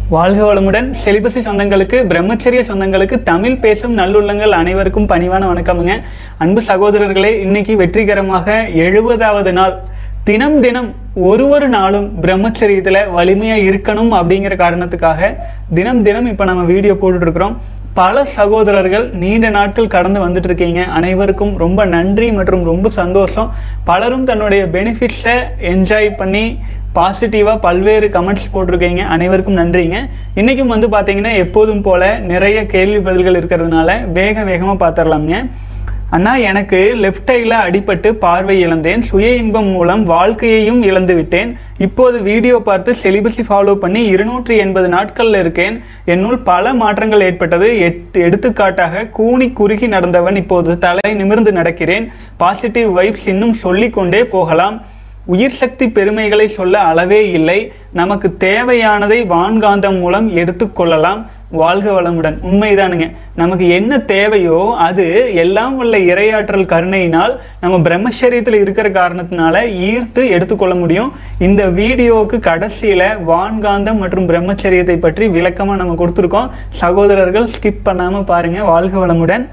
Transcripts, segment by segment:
வாழ்க வளமுடன் செலிபசி சொந்தங்களுக்கு பிரம்மச்சரிய சொந்தங்களுக்கு தமிழ் பேசும் நல்லுள்ளங்கள் அனைவருக்கும் பணிவான வணக்கமுங்க அன்பு சகோதரர்களே இன்னைக்கு வெற்றிகரமாக எழுபதாவது நாள் தினம் தினம் ஒரு ஒரு நாளும் பிரம்மச்சரியத்தில் வலிமையாக இருக்கணும் அப்படிங்கிற காரணத்துக்காக தினம் தினம் இப்போ நம்ம வீடியோ போட்டுட்டு இருக்கிறோம் பல சகோதரர்கள் நீண்ட நாட்கள் கடந்து வந்துட்டு இருக்கீங்க அனைவருக்கும் ரொம்ப நன்றி மற்றும் ரொம்ப சந்தோஷம் பலரும் தன்னுடைய பெனிஃபிட்ஸை என்ஜாய் பண்ணி பாசிட்டிவாக பல்வேறு கமெண்ட்ஸ் போட்டிருக்கீங்க அனைவருக்கும் நன்றிங்க இன்றைக்கும் வந்து பார்த்தீங்கன்னா எப்போதும் போல் நிறைய கேள்வி பதில்கள் இருக்கிறதுனால வேக வேகமாக பார்த்துடலாம்ங்க அண்ணா எனக்கு லெஃப்ட் ஐல அடிபட்டு பார்வை இழந்தேன் சுய இன்பம் மூலம் வாழ்க்கையையும் இழந்து விட்டேன் இப்போது வீடியோ பார்த்து செலிபஸை ஃபாலோ பண்ணி இருநூற்றி எண்பது நாட்களில் இருக்கேன் என்னுள் பல மாற்றங்கள் ஏற்பட்டது எட் எடுத்துக்காட்டாக கூனி குறுகி நடந்தவன் இப்போது தலை நிமிர்ந்து நடக்கிறேன் பாசிட்டிவ் வைப்ஸ் இன்னும் சொல்லிக்கொண்டே போகலாம் உயிர் சக்தி பெருமைகளை சொல்ல அளவே இல்லை நமக்கு தேவையானதை வான்காந்தம் மூலம் எடுத்துக்கொள்ளலாம் வாழ்க வளமுடன் உண்மைதானுங்க நமக்கு என்ன தேவையோ அது எல்லாம் வல்ல இரையாற்றல் கருணையினால் நம்ம பிரம்மச்சரியத்தில் இருக்கிற காரணத்தினால ஈர்த்து எடுத்துக்கொள்ள முடியும் இந்த வீடியோவுக்கு கடைசியில் வான்காந்தம் மற்றும் பிரம்மச்சரியத்தை பற்றி விளக்கமாக நம்ம கொடுத்துருக்கோம் சகோதரர்கள் ஸ்கிப் பண்ணாமல் பாருங்கள் வாழ்க வளமுடன்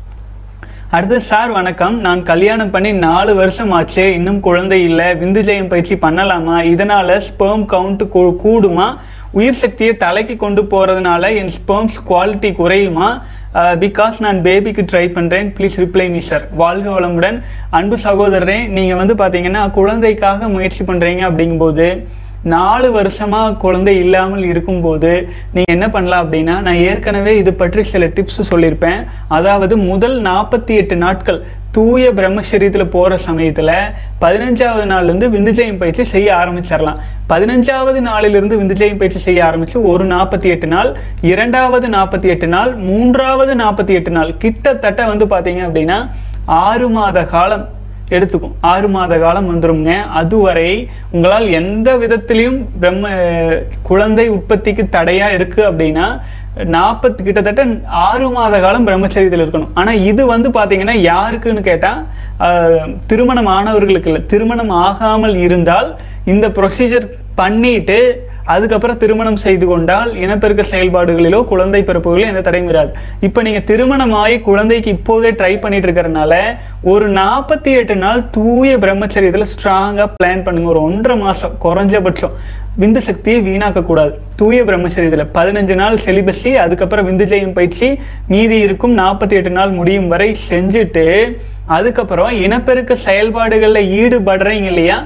அடுத்து சார் வணக்கம் நான் கல்யாணம் பண்ணி நாலு வருஷம் ஆச்சு இன்னும் குழந்தை இல்லை விந்து ஜெயம் பயிற்சி பண்ணலாமா இதனால ஸ்பெர்ம் கவுண்ட் கூடுமா உயிர் சக்தியை தலைக்கு கொண்டு போகிறதுனால என் ஸ்பெர்ம்ஸ் குவாலிட்டி குறையுமா பிகாஸ் நான் பேபிக்கு ட்ரை பண்ணுறேன் ப்ளீஸ் ரிப்ளை மீ சார் வாழ்க வளமுடன் அன்பு சகோதரரே நீங்கள் வந்து பார்த்தீங்கன்னா குழந்தைக்காக முயற்சி பண்ணுறீங்க அப்படிங்கும்போது நாலு வருஷமாக குழந்தை இல்லாமல் இருக்கும்போது நீங்கள் என்ன பண்ணலாம் அப்படின்னா நான் ஏற்கனவே இது பற்றி சில டிப்ஸ் சொல்லியிருப்பேன் அதாவது முதல் நாற்பத்தி எட்டு நாட்கள் தூய பிரம்மச்சரியத்தில் போகிற சமயத்தில் பதினஞ்சாவது நாள்லேருந்து விந்துஜயம் பயிற்சி செய்ய ஆரம்பிச்சிடலாம் பதினஞ்சாவது நாளிலிருந்து விந்துஜயம் பயிற்சி செய்ய ஆரம்பித்து ஒரு நாற்பத்தி எட்டு நாள் இரண்டாவது நாற்பத்தி எட்டு நாள் மூன்றாவது நாற்பத்தி எட்டு நாள் கிட்டத்தட்ட வந்து பார்த்தீங்க அப்படின்னா ஆறு மாத காலம் எடுத்துக்கும் ஆறு மாத காலம் வந்துருங்க அதுவரை உங்களால் எந்த விதத்திலையும் பிரம்ம குழந்தை உற்பத்திக்கு தடையா இருக்கு அப்படின்னா நாற்பது கிட்டத்தட்ட ஆறு மாத காலம் பிரம்மச்சரியத்தில் இருக்கணும் ஆனால் இது வந்து பார்த்தீங்கன்னா யாருக்குன்னு கேட்டால் திருமணம் ஆனவர்களுக்கு இல்லை திருமணம் ஆகாமல் இருந்தால் இந்த ப்ரொசீஜர் பண்ணிட்டு அதுக்கப்புறம் திருமணம் செய்து கொண்டால் இனப்பெருக்க செயல்பாடுகளிலோ குழந்தை பிறப்புகளிலோ எந்த தடையும் வராது இப்போ நீங்கள் திருமணமாகி குழந்தைக்கு இப்போதே ட்ரை பண்ணிட்டு இருக்கிறனால ஒரு நாற்பத்தி எட்டு நாள் தூய பிரம்மச்சரியத்தில் ஸ்ட்ராங்காக பிளான் பண்ணுங்க ஒரு ஒன்றரை மாதம் குறைஞ்சபட்சம் விந்து சக்தியை வீணாக்கக்கூடாது தூய பிரம்மச்சரியத்தில் பதினஞ்சு நாள் செலிபஸி அதுக்கப்புறம் விந்து ஜெயம் பயிற்சி மீதி இருக்கும் நாற்பத்தி எட்டு நாள் முடியும் வரை செஞ்சுட்டு அதுக்கப்புறம் இனப்பெருக்க செயல்பாடுகளில் ஈடுபடுறீங்க இல்லையா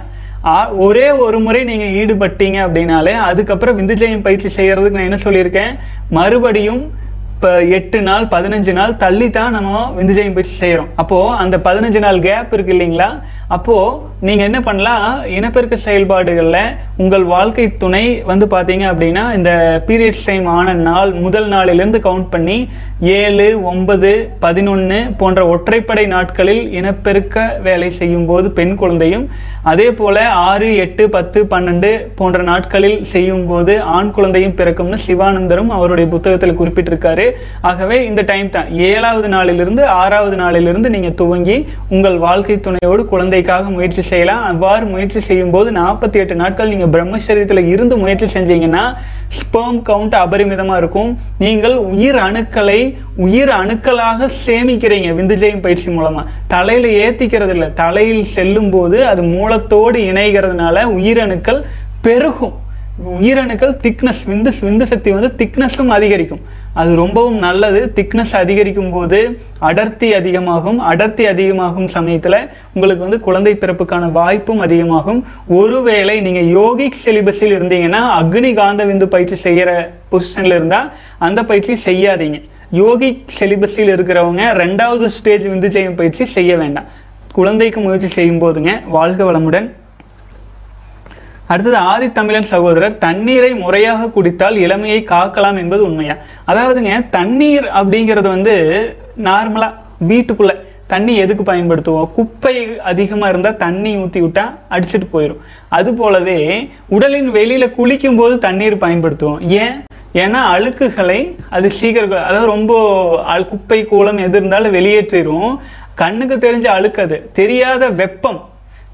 ஒரே ஒரு முறை நீங்கள் ஈடுபட்டீங்க அப்படின்னாலே அதுக்கப்புறம் விந்துஜயம் பயிற்சி செய்கிறதுக்கு நான் என்ன சொல்லியிருக்கேன் மறுபடியும் இப்போ எட்டு நாள் பதினஞ்சு நாள் தள்ளி தான் நம்ம விந்துஜயம் பயிற்சி செய்கிறோம் அப்போது அந்த பதினஞ்சு நாள் கேப் இருக்கு இல்லைங்களா அப்போது நீங்கள் என்ன பண்ணலாம் இனப்பெருக்க செயல்பாடுகளில் உங்கள் வாழ்க்கை துணை வந்து பார்த்தீங்க அப்படின்னா இந்த பீரியட்ஸ் டைம் ஆன நாள் முதல் நாளிலிருந்து கவுண்ட் பண்ணி ஏழு ஒன்பது பதினொன்று போன்ற ஒற்றைப்படை நாட்களில் இனப்பெருக்க வேலை செய்யும் போது பெண் குழந்தையும் அதே போல் ஆறு எட்டு பத்து பன்னெண்டு போன்ற நாட்களில் செய்யும் போது ஆண் குழந்தையும் பிறக்கும்னு சிவானந்தரும் அவருடைய புத்தகத்தில் குறிப்பிட்டிருக்காரு ஆகவே இந்த டைம் தான் ஏழாவது நாளிலிருந்து ஆறாவது நாளிலிருந்து நீங்கள் துவங்கி உங்கள் வாழ்க்கை துணையோடு குழந்தைக்காக முயற்சி செய்யலாம் அவ்வாறு முயற்சி செய்யும் போது நாற்பத்தி எட்டு நாட்கள் நீங்கள் பிரம்மச்சரியத்தில் இருந்து முயற்சி செஞ்சீங்கன்னா ஸ்பெர்ம் கவுண்ட் அபரிமிதமாக இருக்கும் நீங்கள் உயிர் அணுக்களை உயிர் அணுக்களாக சேமிக்கிறீங்க விந்துஜயம் பயிற்சி மூலமாக தலையில் ஏற்றிக்கிறது இல்லை தலையில் செல்லும் போது அது மூலத்தோடு இணைகிறதுனால உயிரணுக்கள் பெருகும் உயிரணுக்கள் திக்னஸ் விந்து விந்து சக்தி வந்து திக்னஸும் அதிகரிக்கும் அது ரொம்பவும் நல்லது திக்னஸ் அதிகரிக்கும் போது அடர்த்தி அதிகமாகும் அடர்த்தி அதிகமாகும் சமயத்தில் உங்களுக்கு வந்து குழந்தை பிறப்புக்கான வாய்ப்பும் அதிகமாகும் ஒருவேளை நீங்கள் யோகிக் செலிபஸில் இருந்தீங்கன்னா அக்னி காந்த விந்து பயிற்சி செய்கிற பொசிஷனில் இருந்தால் அந்த பயிற்சி செய்யாதீங்க யோகிக் செலிபஸில் இருக்கிறவங்க ரெண்டாவது ஸ்டேஜ் விந்து ஜெயம் பயிற்சி செய்ய வேண்டாம் குழந்தைக்கு முயற்சி செய்யும் போதுங்க வாழ்க வளமுடன் அடுத்தது ஆதித்தமிழன் சகோதரர் தண்ணீரை முறையாக குடித்தால் இளமையை காக்கலாம் என்பது உண்மையா அதாவதுங்க தண்ணீர் அப்படிங்கிறது வந்து நார்மலாக வீட்டுக்குள்ளே தண்ணி எதுக்கு பயன்படுத்துவோம் குப்பை அதிகமாக இருந்தால் தண்ணி ஊற்றி விட்டா அடிச்சுட்டு போயிடும் அது போலவே உடலின் வெளியில் குளிக்கும் போது தண்ணீர் பயன்படுத்துவோம் ஏன் ஏன்னா அழுக்குகளை அது சீக்கிரம் அதாவது ரொம்ப அழு- குப்பை கூலம் எது இருந்தாலும் வெளியேற்றிடும் கண்ணுக்கு தெரிஞ்ச அழுக்கு அது தெரியாத வெப்பம்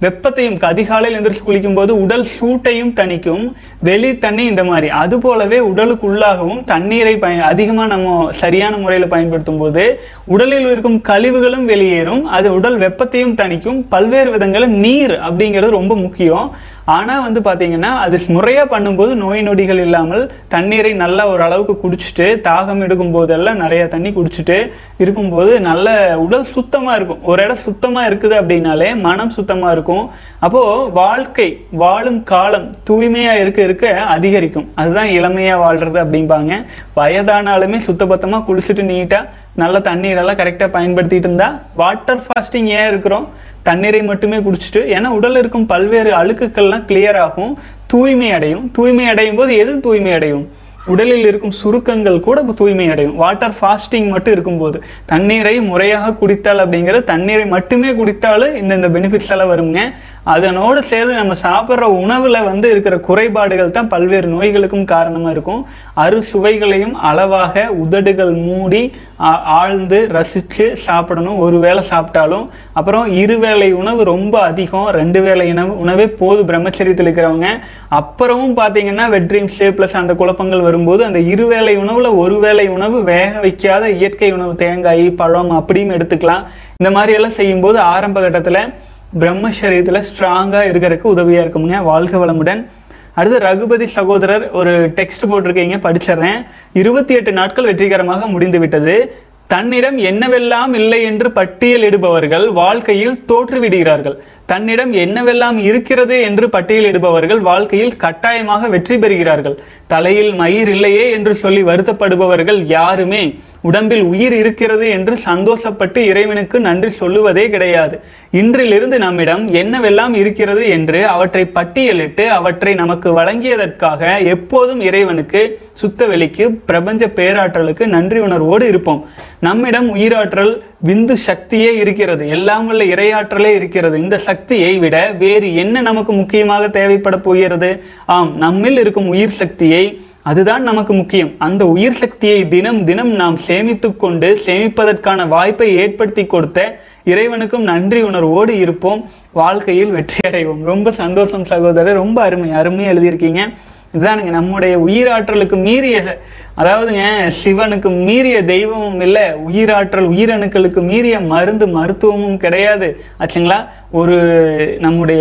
வெப்பத்தையும் அதிகாலையில் எந்திரிச்சு குளிக்கும் போது உடல் சூட்டையும் தணிக்கும் வெளி தண்ணி இந்த மாதிரி அது போலவே உடலுக்குள்ளாகவும் தண்ணீரை பயன் அதிகமாக நம்ம சரியான முறையில் பயன்படுத்தும் போது உடலில் இருக்கும் கழிவுகளும் வெளியேறும் அது உடல் வெப்பத்தையும் தணிக்கும் பல்வேறு விதங்களில் நீர் அப்படிங்கிறது ரொம்ப முக்கியம் ஆனால் வந்து பார்த்தீங்கன்னா அது முறையாக பண்ணும்போது நோய் நொடிகள் இல்லாமல் தண்ணீரை நல்லா ஒரு அளவுக்கு குடிச்சிட்டு தாகம் எடுக்கும் போதெல்லாம் நிறைய தண்ணி குடிச்சிட்டு இருக்கும்போது நல்ல உடல் சுத்தமாக இருக்கும் ஒரு இடம் சுத்தமாக இருக்குது அப்படின்னாலே மனம் சுத்தமாக இருக்கும் அப்போது வாழ்க்கை வாழும் காலம் தூய்மையாக இருக்க இருக்க அதிகரிக்கும் அதுதான் இளமையாக வாழ்கிறது அப்படிம்பாங்க வயதானாலுமே சுத்தபத்தமாக குளிச்சுட்டு நீட்டாக நல்ல தண்ணீரெல்லாம் கரெக்டாக பயன்படுத்திட்டு இருந்தா வாட்டர் ஃபாஸ்டிங் ஏன் இருக்கிறோம் தண்ணீரை மட்டுமே குடிச்சிட்டு ஏன்னா உடல்ல இருக்கும் பல்வேறு அழுக்குகள்லாம் கிளியர் ஆகும் தூய்மை அடையும் தூய்மை அடையும் போது எது தூய்மை அடையும் உடலில் இருக்கும் சுருக்கங்கள் கூட தூய்மை அடையும் வாட்டர் ஃபாஸ்டிங் மட்டும் இருக்கும்போது தண்ணீரை முறையாக குடித்தால் அப்படிங்கிறது தண்ணீரை மட்டுமே குடித்தாலும் இந்த இந்த பெனிஃபிட்ஸ் எல்லாம் வருங்க அதனோடு சேர்ந்து நம்ம சாப்பிட்ற உணவுல வந்து இருக்கிற குறைபாடுகள் தான் பல்வேறு நோய்களுக்கும் காரணமா இருக்கும் அறுசுவைகளையும் அளவாக உதடுகள் மூடி ஆ- ஆழ்ந்து ரசிச்சு சாப்பிடணும் ஒரு வேளை சாப்பிட்டாலும் அப்புறம் இருவேளை உணவு ரொம்ப அதிகம் ரெண்டு வேளை உணவு உணவே போதும் பிரம்மச்சரியத்தில் இருக்கிறவங்க அப்புறமும் பார்த்தீங்கன்னா வெட்ரீம்ஸ் ப்ளஸ் அந்த குழப்பங்கள் வரும்போது அந்த இருவேளை உணவுல ஒரு வேளை உணவு வேக வைக்காத இயற்கை உணவு தேங்காய் பழம் அப்படியும் எடுத்துக்கலாம் இந்த மாதிரி எல்லாம் செய்யும்போது ஆரம்ப கட்டத்துல பிரம்மச்சரியத்தில் ஸ்ட்ராங்காக இருக்கிறதுக்கு உதவியாக இருக்குங்க வாழ்க வளமுடன் அடுத்து ரகுபதி சகோதரர் ஒரு டெக்ஸ்ட் போட்டிருக்கீங்க படிச்சிடுறேன் இருபத்தி எட்டு நாட்கள் வெற்றிகரமாக முடிந்து விட்டது தன்னிடம் என்னவெல்லாம் இல்லை என்று பட்டியலிடுபவர்கள் வாழ்க்கையில் தோற்றுவிடுகிறார்கள் தன்னிடம் என்னவெல்லாம் இருக்கிறது என்று பட்டியலிடுபவர்கள் வாழ்க்கையில் கட்டாயமாக வெற்றி பெறுகிறார்கள் தலையில் மயிர் இல்லையே என்று சொல்லி வருத்தப்படுபவர்கள் யாருமே உடம்பில் உயிர் இருக்கிறது என்று சந்தோஷப்பட்டு இறைவனுக்கு நன்றி சொல்லுவதே கிடையாது இன்றிலிருந்து நம்மிடம் என்னவெல்லாம் இருக்கிறது என்று அவற்றை பட்டியலிட்டு அவற்றை நமக்கு வழங்கியதற்காக எப்போதும் இறைவனுக்கு சுத்த வெளிக்கு பிரபஞ்ச பேராற்றலுக்கு நன்றி உணர்வோடு இருப்போம் நம்மிடம் உயிராற்றல் விந்து சக்தியே இருக்கிறது எல்லாம் வல்ல இறையாற்றலே இருக்கிறது இந்த சக்தியை விட வேறு என்ன நமக்கு முக்கியமாக தேவைப்பட போகிறது ஆம் நம்மில் இருக்கும் உயிர் சக்தியை அதுதான் நமக்கு முக்கியம் அந்த உயிர் சக்தியை தினம் தினம் நாம் சேமித்துக் கொண்டு சேமிப்பதற்கான வாய்ப்பை ஏற்படுத்தி கொடுத்த இறைவனுக்கும் நன்றி உணர்வோடு இருப்போம் வாழ்க்கையில் வெற்றி அடைவோம் ரொம்ப சந்தோஷம் சகோதரர் ரொம்ப அருமை அருமையாக எழுதியிருக்கீங்க இதுதானுங்க நம்முடைய உயிராற்றலுக்கு மீறிய அதாவதுங்க சிவனுக்கு மீறிய தெய்வமும் இல்லை உயிராற்றல் உயிரணுக்களுக்கு மீறிய மருந்து மருத்துவமும் கிடையாது ஆச்சுங்களா ஒரு நம்முடைய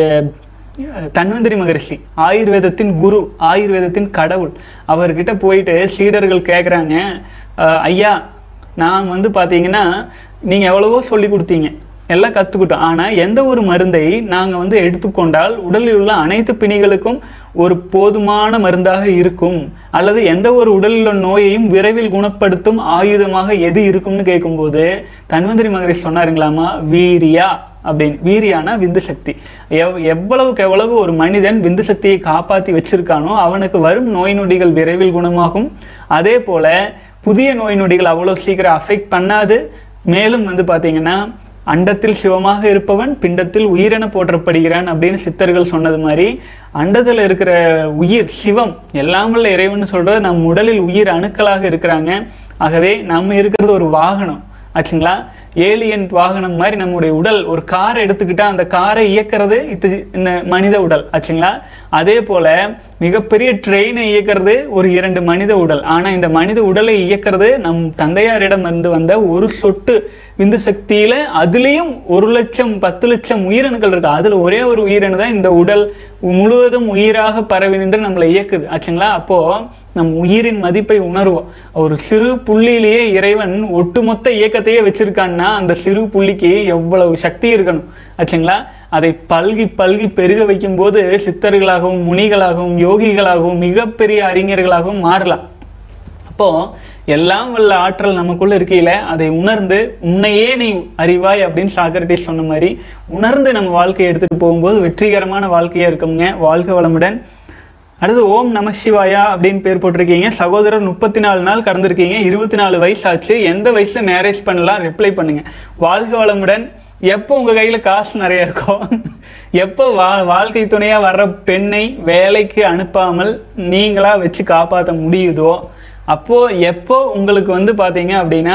தன்வந்திரி மகரிஷி ஆயுர்வேதத்தின் குரு ஆயுர்வேதத்தின் கடவுள் அவர்கிட்ட போயிட்டு சீடர்கள் கேட்குறாங்க ஐயா நான் வந்து பார்த்தீங்கன்னா நீங்கள் எவ்வளவோ சொல்லி கொடுத்தீங்க எல்லாம் கற்றுக்கிட்டோம் ஆனால் எந்த ஒரு மருந்தை நாங்கள் வந்து எடுத்துக்கொண்டால் உடலில் உள்ள அனைத்து பிணிகளுக்கும் ஒரு போதுமான மருந்தாக இருக்கும் அல்லது எந்த ஒரு உடலில் உள்ள நோயையும் விரைவில் குணப்படுத்தும் ஆயுதமாக எது இருக்கும்னு கேட்கும்போது தன்வந்திரி மகரிஷி சொன்னாருங்களாமா வீரியா அப்படின்னு வீரியானா விந்து சக்தி எவ் எவ்வளவுக்கு எவ்வளவு ஒரு மனிதன் விந்து சக்தியை காப்பாற்றி வச்சிருக்கானோ அவனுக்கு வரும் நோய் நொடிகள் விரைவில் குணமாகும் அதே போல புதிய நோய் நொடிகள் அவ்வளோ சீக்கிரம் அஃபெக்ட் பண்ணாது மேலும் வந்து பார்த்தீங்கன்னா அண்டத்தில் சிவமாக இருப்பவன் பிண்டத்தில் உயிரென போற்றப்படுகிறான் அப்படின்னு சித்தர்கள் சொன்னது மாதிரி அண்டத்தில் இருக்கிற உயிர் சிவம் எல்லாம் வல்ல இறைவன் சொல்றது நம் உடலில் உயிர் அணுக்களாக இருக்கிறாங்க ஆகவே நம்ம இருக்கிறது ஒரு வாகனம் ஆச்சுங்களா ஏலியன் வாகனம் மாதிரி நம்முடைய உடல் ஒரு காரை எடுத்துக்கிட்டா அந்த காரை இயக்கிறது இது இந்த மனித உடல் ஆச்சுங்களா அதே போல மிகப்பெரிய ட்ரெயினை இயக்கிறது ஒரு இரண்டு மனித உடல் ஆனா இந்த மனித உடலை இயக்கிறது நம் தந்தையாரிடம் இருந்து வந்த ஒரு சொட்டு விந்து சக்தியில அதுலேயும் ஒரு லட்சம் பத்து லட்சம் உயிரணுக்கள் இருக்கு அதுல ஒரே ஒரு உயிரணு தான் இந்த உடல் முழுவதும் உயிராக பரவி நின்று நம்மளை இயக்குது ஆச்சுங்களா அப்போ நம் உயிரின் மதிப்பை உணர்வோம் ஒரு சிறு புள்ளியிலேயே இறைவன் ஒட்டுமொத்த இயக்கத்தையே வச்சிருக்கான்னா அந்த சிறு புள்ளிக்கு எவ்வளவு சக்தி இருக்கணும் ஆச்சுங்களா அதை பல்கி பல்கி பெருக வைக்கும் போது சித்தர்களாகவும் முனிகளாகவும் யோகிகளாகவும் மிகப்பெரிய அறிஞர்களாகவும் மாறலாம் அப்போ எல்லாம் வல்ல ஆற்றல் நமக்குள்ள இருக்கையில அதை உணர்ந்து உன்னையே நீ அறிவாய் அப்படின்னு சாக்ரட்டிஸ் சொன்ன மாதிரி உணர்ந்து நம்ம வாழ்க்கையை எடுத்துட்டு போகும்போது வெற்றிகரமான வாழ்க்கையா இருக்குங்க வாழ்க வளமுடன் அடுத்து ஓம் நம சிவாயா அப்படின்னு பேர் போட்டிருக்கீங்க சகோதரர் முப்பத்தி நாலு நாள் கடந்திருக்கீங்க இருபத்தி நாலு வயசு ஆச்சு எந்த வயசுல மேரேஜ் பண்ணலாம் ரிப்ளை பண்ணுங்க வாழ்க வளமுடன் எப்போ உங்க கையில காசு நிறைய இருக்கோ எப்போ வா வாழ்க்கை துணையா வர்ற பெண்ணை வேலைக்கு அனுப்பாமல் நீங்களா வச்சு காப்பாற்ற முடியுதோ அப்போ எப்போ உங்களுக்கு வந்து பாத்தீங்க அப்படின்னா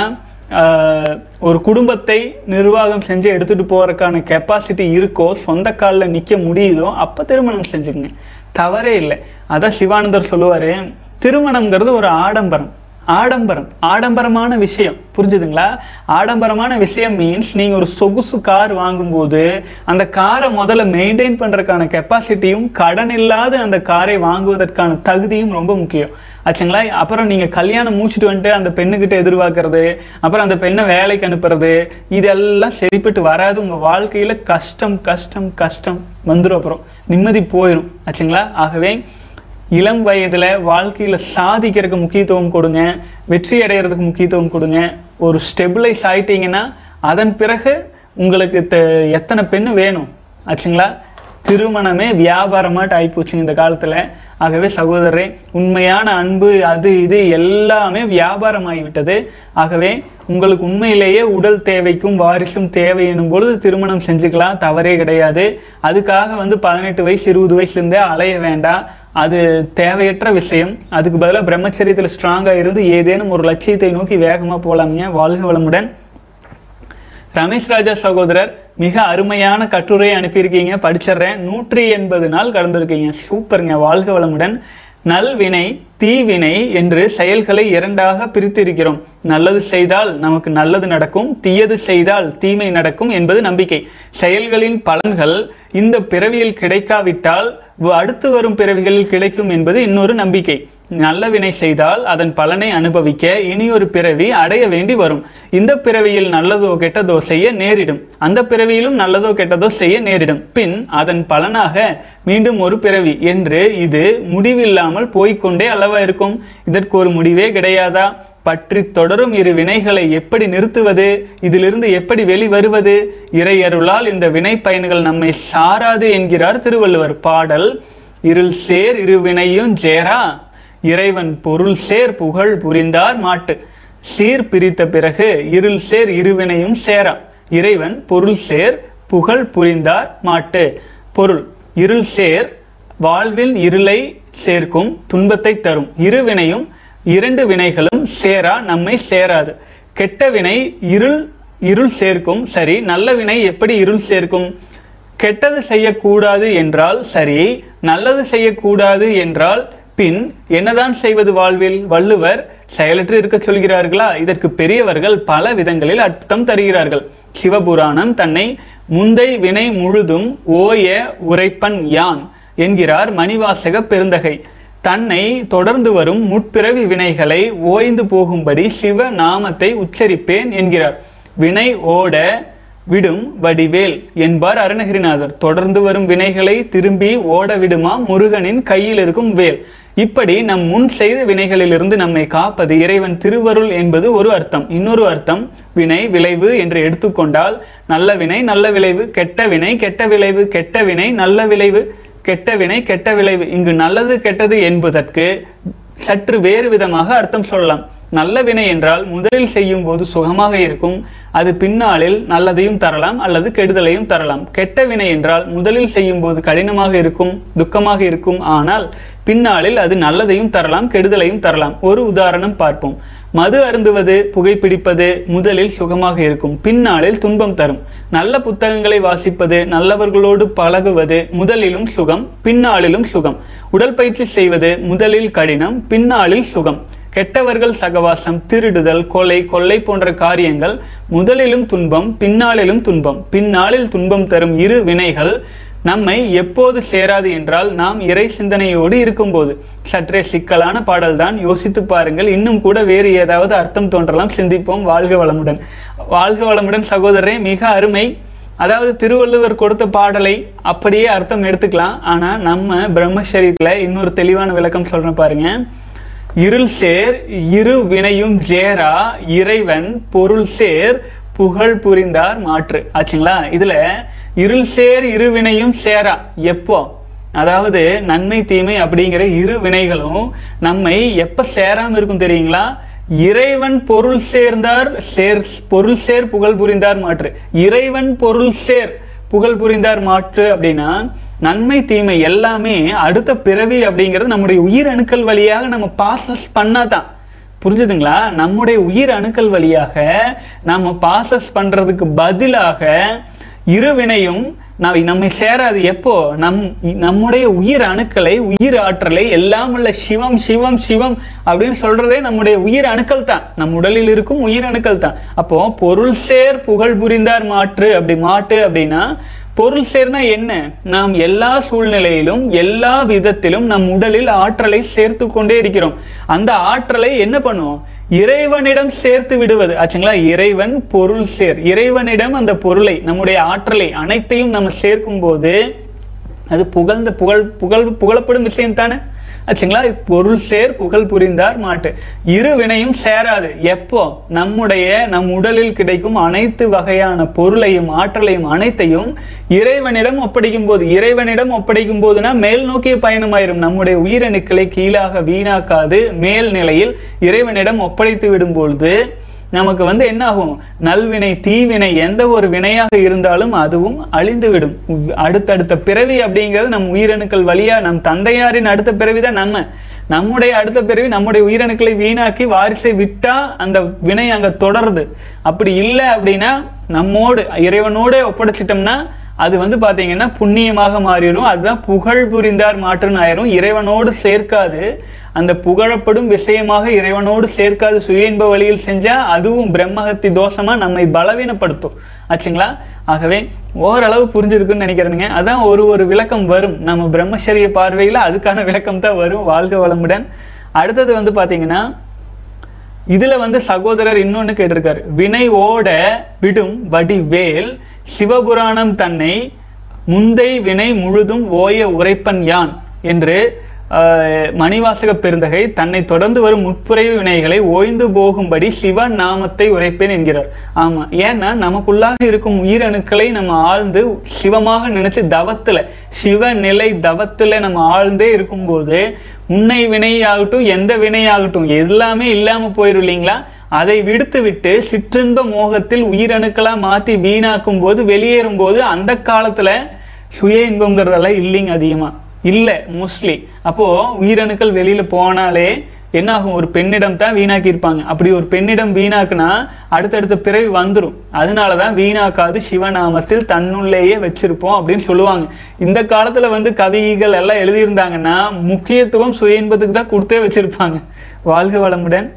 ஆஹ், ஒரு குடும்பத்தை நிர்வாகம் செஞ்சு எடுத்துட்டு போறதுக்கான கெப்பாசிட்டி இருக்கோ சொந்த காலில் நிற்க முடியுதோ அப்போ திருமணம் செஞ்சுக்கங்க தவறே இல்லை அதான் சிவானந்தர் சொல்லுவாரு திருமணம்ங்கிறது ஒரு ஆடம்பரம் ஆடம்பரம் ஆடம்பரமான விஷயம் புரிஞ்சுதுங்களா ஆடம்பரமான விஷயம் மீன்ஸ் நீங்க ஒரு சொகுசு கார் வாங்கும்போது அந்த காரை முதல்ல மெயின்டைன் பண்றதுக்கான கெப்பாசிட்டியும் கடன் இல்லாத அந்த காரை வாங்குவதற்கான தகுதியும் ரொம்ப முக்கியம் ஆச்சுங்களா அப்புறம் நீங்க கல்யாணம் மூச்சுட்டு வந்துட்டு அந்த பெண்ணுகிட்ட எதிர்பார்க்கறது அப்புறம் அந்த பெண்ணை வேலைக்கு அனுப்புறது இதெல்லாம் சரிப்பட்டு வராது உங்க வாழ்க்கையில கஷ்டம் கஷ்டம் கஷ்டம் வந்துடும் அப்புறம் நிம்மதி போயிடும் ஆச்சுங்களா ஆகவே இளம் வயதுல வாழ்க்கையில சாதிக்கிறதுக்கு முக்கியத்துவம் கொடுங்க வெற்றி அடைகிறதுக்கு முக்கியத்துவம் கொடுங்க ஒரு ஸ்டெபிளைஸ் ஆயிட்டீங்கன்னா அதன் பிறகு உங்களுக்கு தெ- எத்தனை பெண்ணு வேணும் ஆச்சுங்களா திருமணமே வியாபாரமாட்டு ஆயிப்போச்சு இந்த காலத்துல ஆகவே சகோதரரே உண்மையான அன்பு அது இது எல்லாமே வியாபாரமாகிவிட்டது ஆகவே உங்களுக்கு உண்மையிலேயே உடல் தேவைக்கும் வாரிசும் தேவை எனும் பொழுது திருமணம் செஞ்சுக்கலாம் தவறே கிடையாது அதுக்காக வந்து பதினெட்டு வயசு இருபது வயசுல இருந்தே அலைய வேண்டாம் அது தேவையற்ற விஷயம் அதுக்கு பதிலாக பிரம்மச்சரியத்தில் ஸ்ட்ராங்காக இருந்து ஏதேனும் ஒரு லட்சியத்தை நோக்கி வேகமாக போலாம்ங்க வாழ்க வளமுடன் ரமேஷ் ராஜா சகோதரர் மிக அருமையான கட்டுரை அனுப்பியிருக்கீங்க படிச்சிடுறேன் நூற்றி எண்பது நாள் கடந்திருக்கீங்க சூப்பருங்க வாழ்க வளமுடன் நல்வினை தீவினை என்று செயல்களை இரண்டாக பிரித்திருக்கிறோம் நல்லது செய்தால் நமக்கு நல்லது நடக்கும் தீயது செய்தால் தீமை நடக்கும் என்பது நம்பிக்கை செயல்களின் பலன்கள் இந்த பிறவியில் கிடைக்காவிட்டால் வ- அடுத்து வரும் பிறவிகளில் கிடைக்கும் என்பது இன்னொரு நம்பிக்கை நல்ல வினை செய்தால் அதன் பலனை அனுபவிக்க இனியொரு பிறவி அடைய வேண்டி வரும் இந்த பிறவியில் நல்லதோ கெட்டதோ செய்ய நேரிடும் அந்த பிறவியிலும் நல்லதோ கெட்டதோ செய்ய நேரிடும் பின் அதன் பலனாக மீண்டும் ஒரு பிறவி என்று இது முடிவில்லாமல் போய்க்கொண்டே அல்லவா இருக்கும் இதற்கு ஒரு முடிவே கிடையாதா பற்றி தொடரும் இரு வினைகளை எப்படி நிறுத்துவது இதிலிருந்து எப்படி வெளிவருவது இறையருளால் இந்த வினை பயன்கள் நம்மை சாராது என்கிறார் திருவள்ளுவர் பாடல் இருள் சேர் இரு வினையும் சேரா இறைவன் பொருள் சேர் புகழ் புரிந்தார் மாட்டு சீர் பிரித்த பிறகு இருள் சேர் இருவினையும் சேரா இறைவன் பொருள் சேர் புகழ் புரிந்தார் மாட்டு பொருள் இருள் சேர் வாழ்வில் இருளை சேர்க்கும் துன்பத்தை தரும் இருவினையும் இரண்டு வினைகளும் சேரா நம்மை சேராது கெட்ட வினை இருள் இருள் சேர்க்கும் சரி நல்ல வினை எப்படி இருள் சேர்க்கும் கெட்டது செய்யக்கூடாது என்றால் சரி நல்லது செய்யக்கூடாது என்றால் பின் என்னதான் செய்வது வாழ்வில் வள்ளுவர் செயலற்று இருக்க சொல்கிறார்களா இதற்கு பெரியவர்கள் பல விதங்களில் அர்த்தம் தருகிறார்கள் சிவபுராணம் தன்னை முந்தை வினை முழுதும் ஓய உரைப்பன் யான் என்கிறார் மணிவாசக பெருந்தகை தன்னை தொடர்ந்து வரும் முற்பிறவி வினைகளை ஓய்ந்து போகும்படி சிவ நாமத்தை உச்சரிப்பேன் என்கிறார் வினை ஓட விடும் வடிவேல் என்பார் அருணகிரிநாதர் தொடர்ந்து வரும் வினைகளை திரும்பி ஓட விடுமா முருகனின் கையில் இருக்கும் வேல் இப்படி நம் முன் செய்த வினைகளிலிருந்து நம்மை காப்பது இறைவன் திருவருள் என்பது ஒரு அர்த்தம் இன்னொரு அர்த்தம் வினை விளைவு என்று எடுத்துக்கொண்டால் நல்ல வினை நல்ல விளைவு கெட்ட வினை கெட்ட விளைவு கெட்ட வினை நல்ல விளைவு கெட்ட வினை கெட்ட விளைவு இங்கு நல்லது கெட்டது என்பதற்கு சற்று வேறு விதமாக அர்த்தம் சொல்லலாம் நல்ல வினை என்றால் முதலில் செய்யும் போது சுகமாக இருக்கும் அது பின்னாளில் நல்லதையும் தரலாம் அல்லது கெடுதலையும் தரலாம் கெட்ட வினை என்றால் முதலில் செய்யும் போது கடினமாக இருக்கும் துக்கமாக இருக்கும் ஆனால் பின்னாளில் அது நல்லதையும் தரலாம் கெடுதலையும் தரலாம் ஒரு உதாரணம் பார்ப்போம் மது அருந்துவது புகைப்பிடிப்பது முதலில் சுகமாக இருக்கும் பின்னாளில் துன்பம் தரும் நல்ல புத்தகங்களை வாசிப்பது நல்லவர்களோடு பழகுவது முதலிலும் சுகம் பின்னாளிலும் சுகம் உடற்பயிற்சி செய்வது முதலில் கடினம் பின்னாளில் சுகம் கெட்டவர்கள் சகவாசம் திருடுதல் கொலை கொள்ளை போன்ற காரியங்கள் முதலிலும் துன்பம் பின்னாளிலும் துன்பம் பின்னாளில் துன்பம் தரும் இரு வினைகள் நம்மை எப்போது சேராது என்றால் நாம் இறை சிந்தனையோடு இருக்கும்போது சற்றே சிக்கலான பாடல்தான் யோசித்து பாருங்கள் இன்னும் கூட வேறு ஏதாவது அர்த்தம் தோன்றலாம் சிந்திப்போம் வாழ்க வளமுடன் வாழ்க வளமுடன் சகோதரரே மிக அருமை அதாவது திருவள்ளுவர் கொடுத்த பாடலை அப்படியே அர்த்தம் எடுத்துக்கலாம் ஆனா நம்ம பிரம்மச்சரியத்துல இன்னொரு தெளிவான விளக்கம் சொல்றேன் பாருங்க இருள் சேர் இரு வினையும் ஜேரா இறைவன் பொருள் சேர் புகழ் புரிந்தார் மாற்று ஆச்சுங்களா இதுல இருள் சேர் இரு வினையும் சேரா எப்போ அதாவது நன்மை தீமை அப்படிங்கிற இரு வினைகளும் நம்மை எப்ப சேராம இருக்கும் தெரியுங்களா இறைவன் பொருள் சேர்ந்தார் சேர் பொருள் சேர் புகழ் புரிந்தார் மாற்று இறைவன் பொருள் சேர் புகழ் புரிந்தார் மாற்று அப்படின்னா நன்மை தீமை எல்லாமே அடுத்த பிறவி அப்படிங்கிறது நம்முடைய உயிர் அணுக்கள் வழியாக நம்ம பாசஸ் பண்ணாதான் புரிஞ்சுதுங்களா நம்முடைய உயிர் அணுக்கள் வழியாக நாம பாசஸ் பண்றதுக்கு பதிலாக இருவினையும் நான் நம்மை சேராது எப்போ நம் நம்முடைய உயிர் அணுக்களை உயிர் ஆற்றலை எல்லாம் உள்ள சிவம் சிவம் சிவம் அப்படின்னு சொல்றதே நம்முடைய உயிர் அணுக்கள் தான் நம் உடலில் இருக்கும் உயிர் அணுக்கள் தான் அப்போ பொருள் சேர் புகழ் புரிந்தார் மாற்று அப்படி மாட்டு அப்படின்னா பொருள் சேர்னா என்ன நாம் எல்லா சூழ்நிலையிலும் எல்லா விதத்திலும் நம் உடலில் ஆற்றலை சேர்த்து கொண்டே இருக்கிறோம் அந்த ஆற்றலை என்ன பண்ணுவோம் இறைவனிடம் சேர்த்து விடுவது ஆச்சுங்களா இறைவன் பொருள் சேர் இறைவனிடம் அந்த பொருளை நம்முடைய ஆற்றலை அனைத்தையும் நம்ம சேர்க்கும் போது அது புகழ்ந்த புகழ் புகழ் புகழப்படும் விஷயம் தானே ஆச்சுங்களா பொருள் சேர் புகழ் புரிந்தார் மாட்டு இரு வினையும் சேராது எப்போ நம்முடைய நம் உடலில் கிடைக்கும் அனைத்து வகையான பொருளையும் ஆற்றலையும் அனைத்தையும் இறைவனிடம் ஒப்படைக்கும் போது இறைவனிடம் ஒப்படைக்கும் போதுனா மேல் நோக்கிய பயணமாயிரும் நம்முடைய உயிரணுக்களை கீழாக வீணாக்காது மேல் நிலையில் இறைவனிடம் ஒப்படைத்து விடும் பொழுது நமக்கு வந்து என்ன ஆகும் நல்வினை தீவினை எந்த ஒரு வினையாக இருந்தாலும் அதுவும் அழிந்துவிடும் அடுத்தடுத்த பிறவி அப்படிங்கிறது நம் உயிரணுக்கள் வழியா நம் தந்தையாரின் அடுத்த பிறவி தான் நம்ம நம்முடைய அடுத்த பிறவி நம்முடைய உயிரணுக்களை வீணாக்கி வாரிசை விட்டா அந்த வினை அங்க தொடருது அப்படி இல்லை அப்படின்னா நம்மோடு இறைவனோட ஒப்படைச்சிட்டோம்னா அது வந்து பாத்தீங்கன்னா புண்ணியமாக மாறிடும் அதுதான் புகழ் புரிந்தார் மாற்றுன்னு ஆயிரும் இறைவனோடு சேர்க்காது அந்த புகழப்படும் விஷயமாக இறைவனோடு சேர்க்காது சுய இன்ப வழியில் செஞ்சா அதுவும் பிரம்மஹத்தி தோஷமா நம்மை பலவீனப்படுத்தும் ஆச்சுங்களா ஆகவே ஓரளவு புரிஞ்சிருக்குன்னு நினைக்கிறேனுங்க அதான் ஒரு ஒரு விளக்கம் வரும் நம்ம பிரம்மச்சரிய பார்வையில் அதுக்கான விளக்கம் தான் வரும் வாழ்க வளமுடன் அடுத்தது வந்து பாத்தீங்கன்னா இதுல வந்து சகோதரர் இன்னொன்னு கேட்டிருக்காரு வினை ஓட விடும் வடிவேல் சிவபுராணம் தன்னை முந்தை வினை முழுதும் ஓய உரைப்பன் யான் என்று ஆஹ், மணிவாசக பெருந்தகை தன்னை தொடர்ந்து வரும் முற்புரை வினைகளை ஓய்ந்து போகும்படி சிவ நாமத்தை உரைப்பேன் என்கிறார் ஆமா ஏன்னா நமக்குள்ளாக இருக்கும் உயிரணுக்களை நம்ம ஆழ்ந்து சிவமாக நினைச்சு தவத்துல சிவ நிலை தவத்துல நம்ம ஆழ்ந்தே இருக்கும்போது முன்னை வினையாகட்டும் எந்த வினையாகட்டும் எல்லாமே இல்லாம போயிரும் இல்லைங்களா அதை விடுத்து விட்டு சிற்றின்ப மோகத்தில் உயிரணுக்களா மாத்தி வீணாக்கும் போது வெளியேறும் போது அந்த காலத்துல சுய இன்பங்கிறதெல்லாம் இல்லைங்க அதிகமா இல்லை மோஸ்ட்லி அப்போ உயிரணுக்கள் வெளியில போனாலே என்ன ஆகும் ஒரு பெண்ணிடம் தான் வீணாக்கி இருப்பாங்க அப்படி ஒரு பெண்ணிடம் வீணாக்குனா அடுத்தடுத்த பிறவி வந்துடும் அதனாலதான் வீணாக்காது சிவநாமத்தில் தன்னுள்ளேயே வச்சிருப்போம் அப்படின்னு சொல்லுவாங்க இந்த காலத்துல வந்து கவிகள் எல்லாம் எழுதியிருந்தாங்கன்னா முக்கியத்துவம் சுய இன்பத்துக்கு தான் கொடுத்தே வச்சிருப்பாங்க வாழ்க வளமுடன்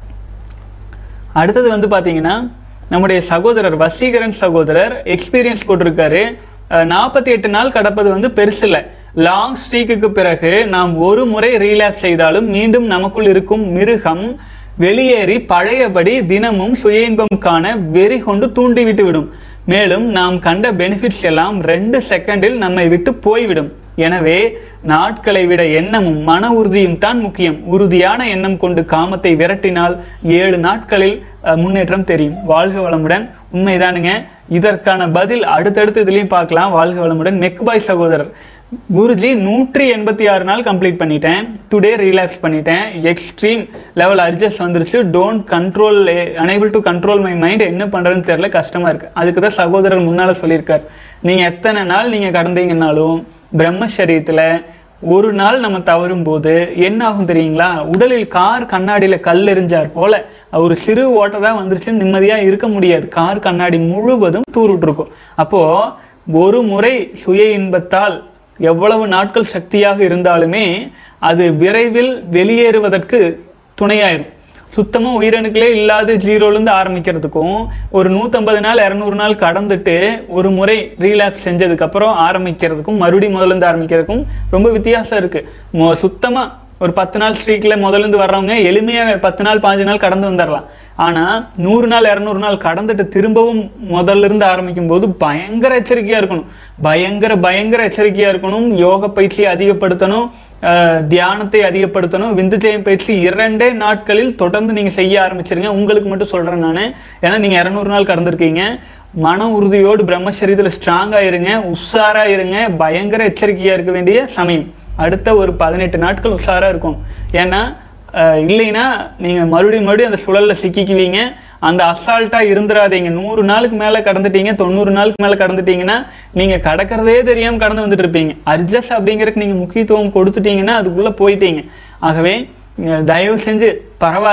அடுத்தது வந்து பாத்தீங்கன்னா நம்முடைய சகோதரர் வசீகரன் சகோதரர் எக்ஸ்பீரியன்ஸ் போட்டிருக்காரு நாற்பத்தி எட்டு நாள் கடப்பது வந்து பெருசில்ல லாங் ஸ்ட்ரீக்குக்கு பிறகு நாம் ஒரு முறை ரீலாக்ஸ் செய்தாலும் மீண்டும் நமக்குள் இருக்கும் மிருகம் வெளியேறி பழையபடி தினமும் சுய இன்பம் காண வெறி கொண்டு தூண்டிவிட்டு விடும் மேலும் நாம் கண்ட பெனிஃபிட்ஸ் எல்லாம் ரெண்டு செகண்டில் நம்மை விட்டு போய்விடும் எனவே நாட்களை விட எண்ணமும் மன உறுதியும் தான் முக்கியம் உறுதியான எண்ணம் கொண்டு காமத்தை விரட்டினால் ஏழு நாட்களில் அஹ், முன்னேற்றம் தெரியும் வாழ்க வளமுடன் உண்மைதானுங்க இதற்கான பதில் அடுத்தடுத்து இதுலயும் பார்க்கலாம் வாழ்க வளமுடன் மெக்பாய் சகோதரர் குருஜி நூற்றி எண்பத்தி ஆறு நாள் கம்ப்ளீட் பண்ணிட்டேன் டுடே ரிலாக்ஸ் பண்ணிட்டேன் எக்ஸ்ட்ரீம் லெவல் அட்ஜஸ்ட் வந்துருச்சு don't control unable to control my mind என்ன பண்றதுன்னு தெரியல கஷ்டமா இருக்கு அதுக்கு தான் சகோதரர் முன்னால சொல்லியிருக்கார் நீங்க எத்தனை நாள் நீங்க கடந்தீங்கன்னாலும் பிரம்மச்சரியத்துல ஒரு நாள் நம்ம தவறும் போது என்ன ஆகும் தெரியுங்களா உடலில் கார் கண்ணாடியில கல் எறிஞ்சார் போல ஒரு சிறு ஓட்டை தான் வந்துருச்சுன்னு நிம்மதியா இருக்க முடியாது கார் கண்ணாடி முழுவதும் தூருட்டு இருக்கும் அப்போ ஒரு முறை சுய இன்பத்தால் எவ்வளவு நாட்கள் சக்தியாக இருந்தாலுமே அது விரைவில் வெளியேறுவதற்கு துணையாயிரும் சுத்தமா உயிரணுக்களே இல்லாத ஜீரோலேருந்து ஆரம்பிக்கிறதுக்கும் ஒரு நூற்றம்பது நாள் இரநூறு நாள் கடந்துட்டு ஒரு முறை ரீலாக்ஸ் செஞ்சதுக்கு அப்புறம் ஆரம்பிக்கிறதுக்கும் மறுபடியும் முதல்ல இருந்து ஆரம்பிக்கிறதுக்கும் ரொம்ப வித்தியாசம் இருக்கு மொ- சுத்தமா ஒரு பத்து நாள் ஸ்ட்ரீக்ல முதல்ல இருந்து வர்றவங்க எளிமையா பத்து நாள் பாஞ்சு நாள் கடந்து வந்துடலாம் ஆனா நூறு நாள் இரநூறு நாள் கடந்துட்டு திரும்பவும் முதல்ல இருந்து ஆரம்பிக்கும் போது பயங்கர எச்சரிக்கையா இருக்கணும் பயங்கர பயங்கர எச்சரிக்கையா இருக்கணும் யோக பயிற்சியை அதிகப்படுத்தணும் அஹ், தியானத்தை அதிகப்படுத்தணும் விந்துஜயம் பயிற்சி இரண்டே நாட்களில் தொடர்ந்து நீங்க செய்ய ஆரம்பிச்சிருங்க உங்களுக்கு மட்டும் சொல்றேன் நான் ஏன்னா நீங்க இரநூறு நாள் கடந்திருக்கீங்க மன உறுதியோடு பிரம்மச்சரியத்தில் ஸ்ட்ராங்கா இருங்க உஷாரா இருங்க பயங்கர எச்சரிக்கையா இருக்க வேண்டிய சமயம் அடுத்த ஒரு பதினெட்டு நாட்கள் உஷாரா இருக்கும் ஏன்னா அஹ், இல்லைன்னா நீங்க மறுபடியும் மறுபடியும் அந்த சுழல்ல சிக்கிக்குவீங்க அந்த அசால்ட்டா இருந்துடாதீங்க நூறு நாளுக்கு மேல கடந்துட்டீங்க தொண்ணூறு நாளுக்கு மேல கடந்துட்டீங்கன்னா நீங்க கடக்கிறதே தெரியாம கடந்து வந்துட்டு இருப்பீங்க அட்ஜஸ்ட் அப்படிங்கறதுக்கு நீங்க முக்கியத்துவம் கொடுத்துட்டீங்கன்னா அதுக்குள்ள போயிட்டீங்க ஆகவே அஹ், தயவு செஞ்சு பரவாயில்ல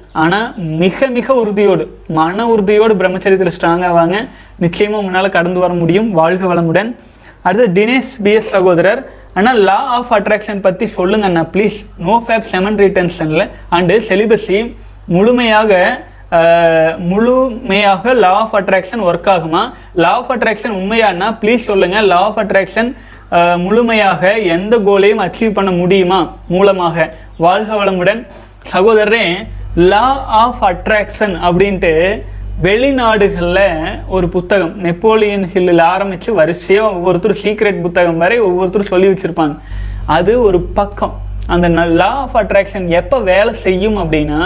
ஆனால் மிக மிக உறுதியோடு மன உறுதியோடு பிரம்மச்சரியத்தில் ஸ்ட்ராங்காக வாங்க நிச்சயமாக உங்களால் கடந்து வர முடியும் வாழ்க வளமுடன் அடுத்து தினேஷ் பிஎஸ் சகோதரர் ஆனால் லா ஆஃப் அட்ராக்ஷன் பற்றி சொல்லுங்க அண்ணா ப்ளீஸ் நோ ஃபேப் செமன் ரிட்டன்ஷனில் அண்டு செலிபஸி முழுமையாக அஹ், முழுமையாக லா ஆஃப் அட்ராக்ஷன் ஒர்க் ஆகுமா லா ஆஃப் அட்ராக்ஷன் உண்மையானா ப்ளீஸ் சொல்லுங்கள் லா ஆஃப் அட்ராக்ஷன் முழுமையாக எந்த கோலையும் அச்சீவ் பண்ண முடியுமா மூலமாக வாழ்க வளமுடன் சகோதரரே லா ஆஃப் அட்ராக்ஷன் அப்படின்ட்டு வெளிநாடுகளில் ஒரு புத்தகம் நெப்போலியன் ஹில்லில் ஆரம்பித்து வரிசையாக ஒவ்வொருத்தரும் சீக்ரெட் புத்தகம் வரை ஒவ்வொருத்தரும் சொல்லி வச்சுருப்பாங்க அது ஒரு பக்கம் அந்த லா ஆஃப் அட்ராக்ஷன் எப்போ வேலை செய்யும் அப்படின்னா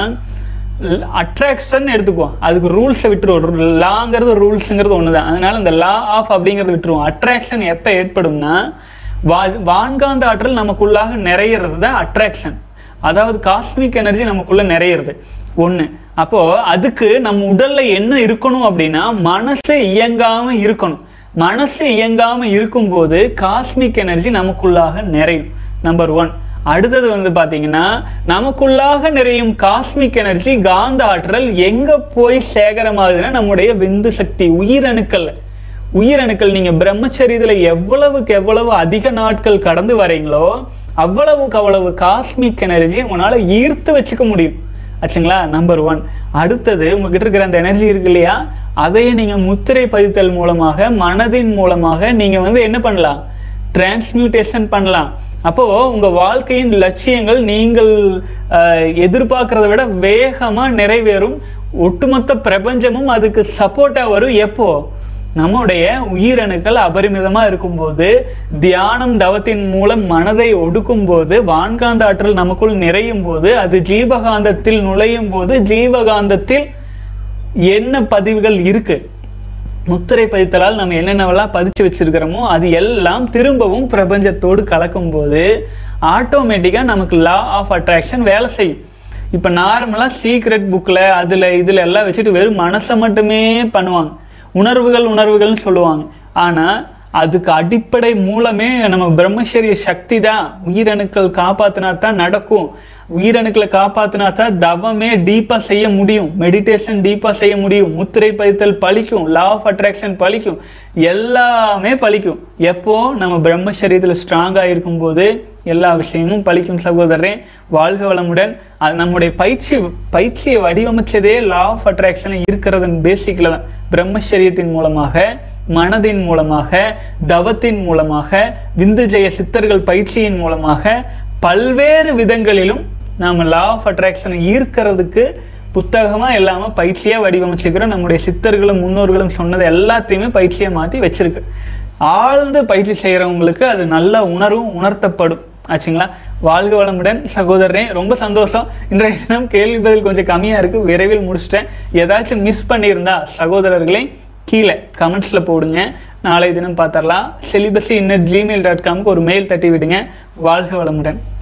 அட்ராக்ஷன் எடுத்துக்குவோம் அதுக்கு ரூல்ஸை விட்டுருவோம் லாங்கிறது ரூல்ஸுங்கிறது ஒன்று தான் அதனால இந்த லா ஆஃப் அப்படிங்கிறத விட்டுருவோம் அட்ராக்ஷன் எப்போ ஏற்படும்னா வா வான்காந்த ஆற்றல் நமக்குள்ளாக நிறையிறது தான் அட்ராக்ஷன் அதாவது காஸ்மிக் எனர்ஜி நமக்குள்ள நிறையிறது ஒன்று அப்போ அதுக்கு நம்ம உடல்ல என்ன இருக்கணும் அப்படின்னா மனசு இயங்காம இருக்கணும் மனசு இயங்காம இருக்கும்போது காஸ்மிக் எனர்ஜி நமக்குள்ளாக நிறையும் நம்பர் ஒன் அடுத்தது வந்து பாத்தீங்கன்னா நமக்குள்ளாக நிறையும் காஸ்மிக் எனர்ஜி காந்த ஆற்றல் எங்க போய் சேகரமாகுதுன்னா நம்முடைய விந்து சக்தி உயிரணுக்கள்ல உயிரணுக்கள் நீங்க பிரம்மச்சரியத்துல எவ்வளவுக்கு எவ்வளவு அதிக நாட்கள் கடந்து வரீங்களோ அவ்வளவுக்கு அவ்வளவு காஸ்மிக் எனர்ஜி உங்களால ஈர்த்து வச்சுக்க முடியும் ஆச்சுங்களா நம்பர் ஒன் அடுத்தது உங்ககிட்ட இருக்கிற அந்த எனர்ஜி இருக்கு இல்லையா அதையே நீங்க முத்திரை பதித்தல் மூலமாக மனதின் மூலமாக நீங்க வந்து என்ன பண்ணலாம் டிரான்ஸ்மியூட்டேஷன் பண்ணலாம் அப்போ உங்க வாழ்க்கையின் லட்சியங்கள் நீங்கள் அஹ், எதிர்பார்க்கறத விட வேகமா நிறைவேறும் ஒட்டுமொத்த பிரபஞ்சமும் அதுக்கு சப்போர்ட்டா வரும் எப்போ நம்முடைய உயிரணுக்கள் அபரிமிதமா இருக்கும்போது தியானம் தவத்தின் மூலம் மனதை ஒடுக்கும் போது வான்காந்த ஆற்றல் நமக்குள் நிறையும் போது அது ஜீவகாந்தத்தில் நுழையும் போது ஜீவகாந்தத்தில் என்ன பதிவுகள் இருக்கு முத்திரை பதித்தலால் நம்ம என்னென்னவெல்லாம் பதிச்சு வச்சிருக்கிறோமோ அது எல்லாம் திரும்பவும் பிரபஞ்சத்தோடு கலக்கும்போது ஆட்டோமேட்டிக்காக நமக்கு லா ஆஃப் அட்ராக்ஷன் வேலை செய்யும் இப்போ நார்மலாக சீக்ரெட் புக்கில் அதில் இதில் எல்லாம் வச்சுட்டு வெறும் மனசை மட்டுமே பண்ணுவாங்க உணர்வுகள் உணர்வுகள்னு சொல்லுவாங்க ஆனால் அதுக்கு அடிப்படை மூலமே நம்ம பிரம்மச்சரிய சக்தி தான் உயிரணுக்கள் காப்பாத்தினா தான் நடக்கும் உயிரணுக்களை காப்பாத்தினா தான் தவமே டீப்பா செய்ய முடியும் மெடிடேஷன் டீப்பா செய்ய முடியும் முத்திரை பதித்தல் பலிக்கும் லா ஆஃப் அட்ராக்ஷன் பலிக்கும் எல்லாமே பலிக்கும் எப்போ நம்ம பிரம்மச்சரியத்தில் ஸ்ட்ராங்காக இருக்கும்போது எல்லா விஷயமும் பலிக்கும் சகோதரரே வாழ்க வளமுடன் அது நம்முடைய பயிற்சி பயிற்சியை வடிவமைச்சதே லா ஆஃப் அட்ராக்ஷன் இருக்கிறதன் பேசிக்கில் தான் பிரம்மச்சரியத்தின் மூலமாக மனதின் மூலமாக தவத்தின் மூலமாக விந்து ஜெய சித்தர்கள் பயிற்சியின் மூலமாக பல்வேறு விதங்களிலும் நாம் லா ஆஃப் அட்ராக்ஷனை ஈர்க்கிறதுக்கு புத்தகமா இல்லாம பயிற்சியா வடிவமைச்சிருக்கிறோம் நம்முடைய சித்தர்களும் முன்னோர்களும் சொன்னது எல்லாத்தையுமே பயிற்சியா மாத்தி வச்சிருக்கு ஆழ்ந்து பயிற்சி செய்யறவங்களுக்கு அது நல்ல உணர்வும் உணர்த்தப்படும் ஆச்சுங்களா வாழ்க வளமுடன் சகோதரனே ரொம்ப சந்தோஷம் இன்றைய தினம் கேள்வி பதில் கொஞ்சம் கம்மியா இருக்கு விரைவில் முடிச்சிட்டேன் ஏதாச்சும் மிஸ் பண்ணியிருந்தா சகோதரர்களே கீழே கமெண்ட்ஸ்ல போடுங்க நாளை தினம் பார்த்தரலாம் செலிபஸி இன்னட் ஜிமெயில் டாட் காம்க்கு ஒரு மெயில் தட்டி விடுங்க வாழ்க வளமுடன்